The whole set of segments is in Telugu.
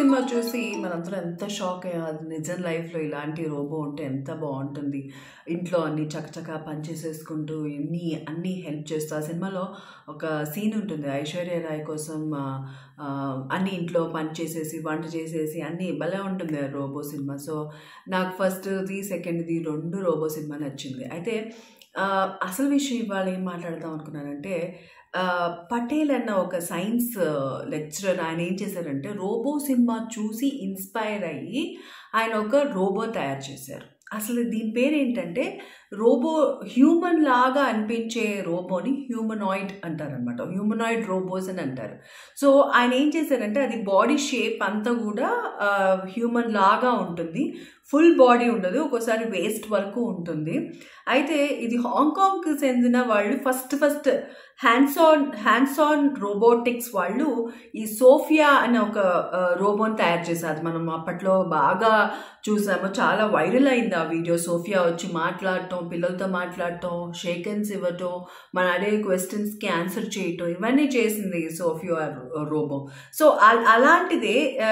సినిమా చూసి మనందరం ఎంత షాక్ అయ్యాం అది నిజం లైఫ్లో ఇలాంటి రోబో ఉంటే ఎంత బాగుంటుంది ఇంట్లో అన్ని చకచకా పనిచేసేసుకుంటూ ఎన్ని అన్నీ హెల్ప్ చేస్తూ ఆ సినిమాలో ఒక సీన్ ఉంటుంది ఐశ్వర్య రాయ్ కోసం ఆ, ఆ, అన్ని ఇంట్లో పని చేసేసి వంట చేసేసి అన్నీ భలే ఉంటుంది ఆ రోబో సినిమా సో నాకు ఫస్ట్ది సెకండ్ది రెండు రోబో సినిమా నచ్చింది అయితే ఆ, అసలు విషయం ఇవాళ ఏం మాట్లాడదాం అనుకున్నానంటే ఆ, పటేల్ అన్న ఒక సైన్స్ లెక్చరర్ ఆయన ఏం చేశారంటే రోబో సినిమా చూసి ఇన్స్పైర్ అయ్యి ఆయన ఒక రోబో తయారు చేశారు అసలు దీని పేరు ఏంటంటే రోబో హ్యూమన్ లాగా అనిపించే రోబోని హ్యూమనాయిడ్ అంటారనమాట హ్యూమనాయిడ్ రోబోస్ అని అంటారు సో ఆయన ఏం చేశారంటే అది బాడీ షేప్ అంతా కూడా హ్యూమన్ లాగా ఉంటుంది ఫుల్ బాడీ ఉండదు ఒక్కోసారి వేస్ట్ వరకు ఉంటుంది అయితే ఇది హాంకాంగ్కి చెందిన వాళ్ళు first first hands on hands on robotics వాళ్ళు ఈ సోఫియా అనే ఒక రోబోని తయారు చేశారు మనం అప్పట్లో బాగా చూసాము చాలా వైరల్ అయింది ఆ వీడియో సోఫియా వచ్చి మాట్లాడటం పిల్లలతో మాట్లాడటం షేకెన్స్ ఇవ్వటం మన అడిగే క్వశ్చన్స్కి ఆన్సర్ చేయటం ఇవన్నీ చేసింది సోఫియా రోబో సో అల్- అలాంటిదే ఆ,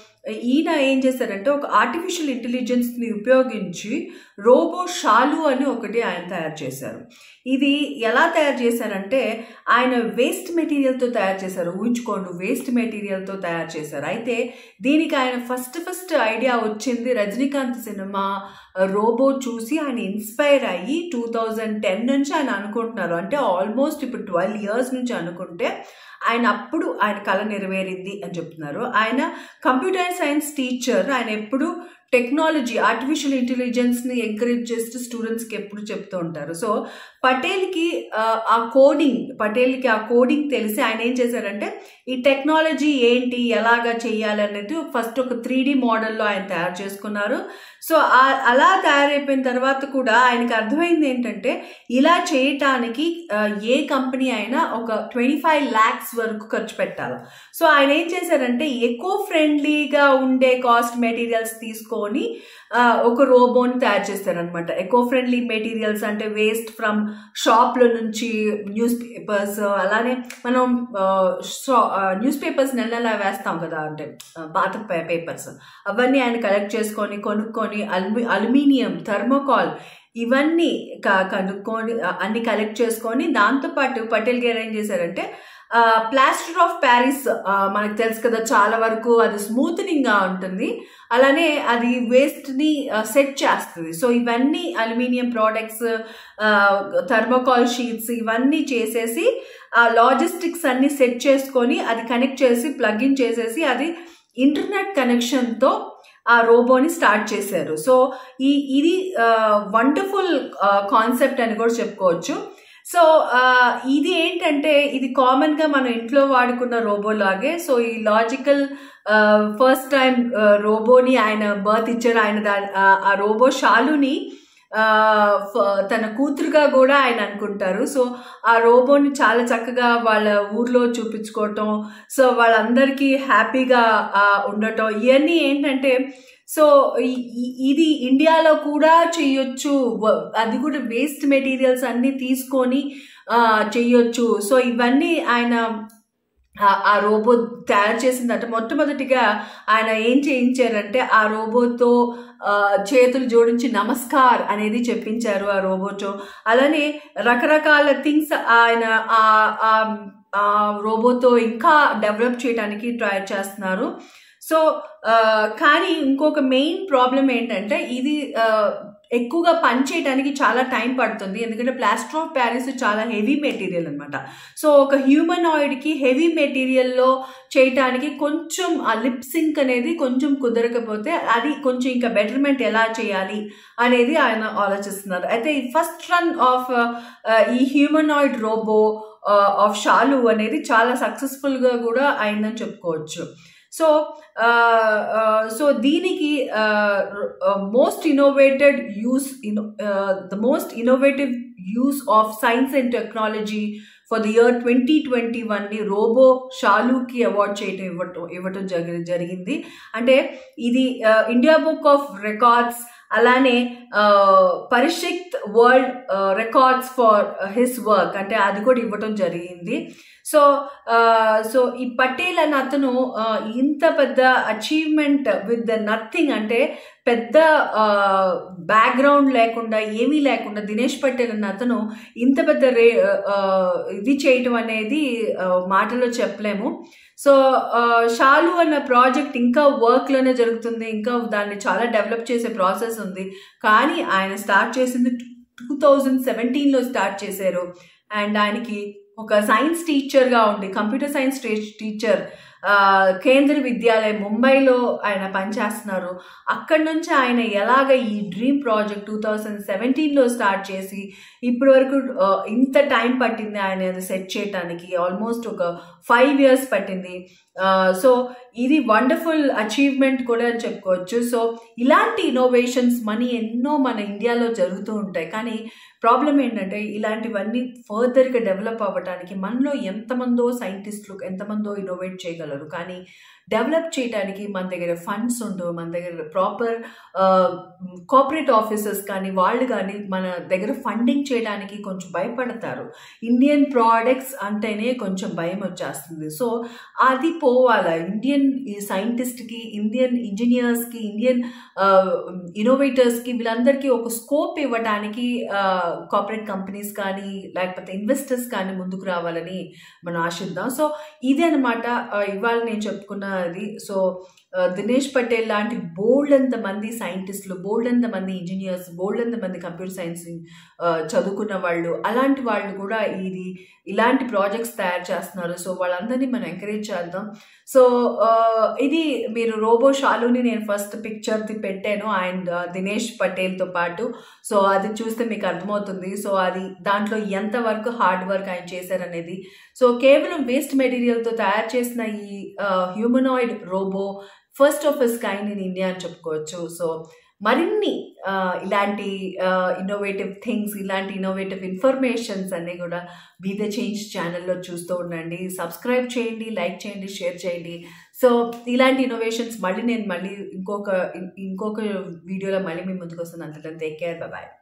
ఈయన ఏం చేశారంటే ఒక ఆర్టిఫిషియల్ ఇంటెలిజెన్స్ని ఉపయోగించి రోబో షాలు అని ఒకటి ఆయన తయారు చేశారు ఇది ఎలా తయారు చేశారంటే ఆయన వేస్ట్ మెటీరియల్తో తయారు చేశారు ఊహించుకోండి వేస్ట్ మెటీరియల్తో తయారు చేశారు అయితే దీనికి ఆయన ఫస్ట్ ఫస్ట్ ఐడియా వచ్చింది రజనీకాంత్ సినిమా రోబో చూసి ఆయన ఇన్స్పైర్ అయ్యి టూ థౌజండ్ టెన్ నుంచి ఆయన అనుకుంటున్నారు అంటే ఆల్మోస్ట్ ఇప్పుడు ట్వెల్వ్ ఇయర్స్ నుంచి అనుకుంటే ఆయన అప్పుడు ఆయన కళ నెరవేరింది అని చెప్తున్నారు ఆయన కంప్యూటర్ సైన్స్ టీచర్ ఆయన ఎప్పుడు టెక్నాలజీ ఆర్టిఫిషియల్ ఇంటెలిజెన్స్ని ఎంకరేజ్ చేస్తూ స్టూడెంట్స్కి ఎప్పుడు చెప్తూ ఉంటారు సో పటేల్కి ఆ, ఆ కోడింగ్ పటేల్కి ఆ కోడింగ్ తెలిసి ఆయన ఏం చేశారంటే ఈ టెక్నాలజీ ఏంటి ఎలాగా చేయాలి అనేది ఫస్ట్ ఒక త్రీ డి మోడల్లో ఆయన తయారు చేసుకున్నారు సో ఆ- అలా తయారైపోయిన తర్వాత కూడా ఆయనకి అర్థమైంది ఏంటంటే ఇలా చేయటానికి ఆ, ఏ కంపెనీ అయినా ఒక ట్వంటీ ఫైవ్ ల్యాక్స్ వరకు ఖర్చు పెట్టాలి సో ఆయన ఏం చేశారంటే ఎకో ఫ్రెండ్లీగా ఉండే కాస్ట్ మెటీరియల్స్ తీసుకొని ఆ, ఒక రోబోని తయారు చేస్తారనమాట ఎకో ఫ్రెండ్లీ మెటీరియల్స్ అంటే వేస్ట్ ఫ్రమ్ షాప్ల నుంచి న్యూస్ పేపర్స్ అలానే మనం న్యూస్ పేపర్స్ నెల నెల వేస్తాం కదా అంటే ఆ, పాత పేపర్స్ అవన్నీ ఆయన కలెక్ట్ చేసుకొని కొనుక్కొని అల్మి అల్యూమినియం థర్మోకాల్ ఇవన్నీ క- కనుక్కొని ఆ, అన్ని కలెక్ట్ చేసుకొని దాంతోపాటు పటేల్ గారు ఏం చేశారంటే ప్లాస్టర్ ఆఫ్ ప్యారిస్ ఆ, మనకు తెలుసు కదా చాలా వరకు అది స్మూత్నింగ్గా ఉంటుంది అలానే అది వేస్ట్ని సెట్ చేస్తుంది సో ఇవన్నీ అల్యూమినియం ప్రోడక్ట్స్ థర్మోకాల్ షీట్స్ ఇవన్నీ చేసేసి ఆ లాజిస్టిక్స్ అన్ని సెట్ చేసుకొని అది కనెక్ట్ చేసి ప్లగ్ ఇన్ చేసేసి అది ఇంటర్నెట్ కనెక్షన్తో ఆ రోబోని స్టార్ట్ చేశారు సో ఈ ఇది వండర్ఫుల్ కాన్సెప్ట్ అని కూడా చెప్పుకోవచ్చు సో ఆ, ఇది ఏంటంటే ఇది కామన్గా మనం ఇంట్లో వాడుకున్న రోబో లాగే సో ఈ లాజికల్ ఫస్ట్ టైం రోబోని ఆయన బర్త్ ఇచ్చారు ఆయన దా- ఆ- ఆ రోబో షాలుని ఆ, ఫ- తన కూతురుగా కూడా ఆయన అనుకుంటారు సో ఆ రోబోని చాలా చక్కగా వాళ్ళ ఊర్లో చూపించుకోవటం సో వాళ్ళందరికీ హ్యాపీగా ఆ, ఉండటం ఇవన్నీ ఏంటంటే సో ఈ- ఈ- ఇది ఇండియాలో కూడా చెయ్యొచ్చు వ- అది కూడా వేస్ట్ మెటీరియల్స్ అన్నీ తీసుకొని ఆ, చెయ్యొచ్చు సో ఇవన్నీ ఆయన ఆ- ఆ రోబో తయారు చేసిందంటే మొట్టమొదటిగా ఆయన ఏం చేయించారంటే ఆ రోబోతో ఆ, చేతులు జోడించి నమస్కార్ అనేది చెప్పించారు ఆ రోబోతో అలానే రకరకాల థింగ్స్ ఆయన ఆ- ఆ- ఆ రోబోతో ఇంకా డెవలప్ చేయడానికి ట్రై చేస్తున్నారు సో ఆ, కానీ ఇంకొక మెయిన్ ప్రాబ్లం ఏంటంటే ఇది ఆ, ఎక్కువగా పనిచేయడానికి చాలా టైం పడుతుంది ఎందుకంటే ప్లాస్టర్ ఆఫ్ ప్యారిస్ చాలా హెవీ మెటీరియల్ అనమాట సో ఒక హ్యూమనాయిడ్కి హెవీ మెటీరియల్లో చేయటానికి కొంచెం ఆ లిప్ సింక్ అనేది కొంచెం కుదరకపోతే అది కొంచెం ఇంకా బెటర్మెంట్ ఎలా చేయాలి అనేది ఆయన ఆలోచిస్తున్నారు అయితే ఈ ఫస్ట్ రన్ ఆఫ్ ఈ హ్యూమనాయిడ్ రోబో ఆఫ్ షాలు అనేది చాలా సక్సెస్ఫుల్గా కూడా అయిందని చెప్పుకోవచ్చు సో సో దీనికి most innovated use the most innovative use of science and technology for the year twenty twenty వన్ని రోబో షాలూకి అవార్డ్ చేయటం ఇవ్వటం ఇవ్వటం జరి జరిగింది అంటే ఇది ఇండియా బుక్ ఆఫ్ రికార్డ్స్ అలానే పరిషిక్త్ world records for his work అంటే అది కూడా ఇవ్వటం జరిగింది సో సో ఈ పటేల్ అన్న అతను ఇంత పెద్ద అచీవ్మెంట్ విత్ ద నథింగ్ అంటే పెద్ద బ్యాక్గ్రౌండ్ లేకుండా ఏమీ లేకుండా దినేష్ పటేల్ అన్న అతను ఇంత పెద్ద రే ఇది చేయటం అనేది మాటలో చెప్పలేము సో షాలు అన్న ప్రాజెక్ట్ ఇంకా వర్క్లోనే జరుగుతుంది ఇంకా దాన్ని చాలా డెవలప్ చేసే ప్రాసెస్ ఉంది కానీ ఆయన స్టార్ట్ చేసింది టూ థౌజండ్ సెవెంటీన్లో స్టార్ట్ చేశారు అండ్ ఆయనకి ఒక సైన్స్ టీచర్గా ఉండి కంప్యూటర్ సైన్స్ టీచర్ కేంద్ర విద్యాలయం ముంబైలో ఆయన పనిచేస్తున్నారు అక్కడి నుంచి ఆయన ఎలాగ ఈ డ్రీమ్ ప్రాజెక్ట్ టూ థౌజండ్ సెవెంటీన్లో స్టార్ట్ చేసి ఇప్పటి వరకు ఇంత టైం పట్టింది ఆయన అది సెట్ చేయడానికి ఆల్మోస్ట్ ఒక ఫైవ్ ఇయర్స్ పట్టింది సో ఇది వండర్ఫుల్ అచీవ్మెంట్ కూడా అని చెప్పుకోవచ్చు సో ఇలాంటి ఇన్నోవేషన్స్ మనీ ఎన్నో మన ఇండియాలో జరుగుతూ ఉంటాయి కానీ ప్రాబ్లం ఏంటంటే ఇలాంటివన్నీ ఫర్దర్గా డెవలప్ అవ్వడానికి మనలో ఎంతమందో సైంటిస్టులు ఎంతమందో ఇన్నోవేట్ చేయగలరు కానీ డెవలప్ చేయడానికి మన దగ్గర ఫండ్స్ ఉండవు మన దగ్గర ప్రాపర్ కార్పొరేట్ ఆఫీసర్స్ కానీ వాళ్ళు కానీ మన దగ్గర ఫండింగ్ చేయడానికి కొంచెం భయపడతారు ఇండియన్ ప్రోడక్ట్స్ అంటేనే కొంచెం భయం వచ్చేస్తుంది సో అది పోవాలా ఇండియన్ సైంటిస్ట్కి ఇండియన్ ఇంజనీర్స్కి ఇండియన్ ఇన్నోవేటర్స్కి వీళ్ళందరికీ ఒక స్కోప్ ఇవ్వడానికి కార్పొరేట్ కంపెనీస్ కానీ లేకపోతే ఇన్వెస్టర్స్ కానీ ముందుకు రావాలని మనం ఆశిద్దాం సో ఇదే అనమాట ఇవాళ నేను చెప్పుకున్న అది సో దినేష్ పటేల్ లాంటి బోల్డ్ అంత మంది సైంటిస్టులు బోల్డ్ అంత మంది ఇంజనీర్స్ బోల్డ్ అంత మంది కంప్యూటర్ సైన్స్ చదువుకున్న వాళ్ళు అలాంటి వాళ్ళు కూడా ఇది ఇలాంటి ప్రాజెక్ట్స్ తయారు చేస్తున్నారు సో వాళ్ళందరినీ మనం ఎంకరేజ్ చేద్దాం సో ఇది మీరు రోబో షాలుని నేను ఫస్ట్ పిక్చర్ది పెట్టాను అండ్ దినేష్ పటేల్తో పాటు సో అది చూస్తే మీకు అర్థమవుతుంది సో అది దాంట్లో ఎంత వర్క్ హార్డ్ వర్క్ ఆయన చేశారనేది సో కేవలం వేస్ట్ మెటీరియల్తో తయారు చేసిన ఈ humanoid robo first of its kind in India అని చెప్పుకోవచ్చు సో మరిన్ని ఇలాంటి ఇన్నోవేటివ్ థింగ్స్ ఇలాంటి ఇన్నోవేటివ్ ఇన్ఫర్మేషన్స్ అన్నీ కూడా బీ ద చేంజ్ ఛానల్లో చూస్తూ ఉండండి సబ్స్క్రైబ్ చేయండి లైక్ చేయండి షేర్ చేయండి సో ఇలాంటి ఇన్నోవేషన్స్ మళ్ళీ నేను మళ్ళీ ఇంకొక ఇంకొక వీడియోలో మళ్ళీ మీ ముందుకు వస్తాను అంతటా టేక్ కేర్ బాయ్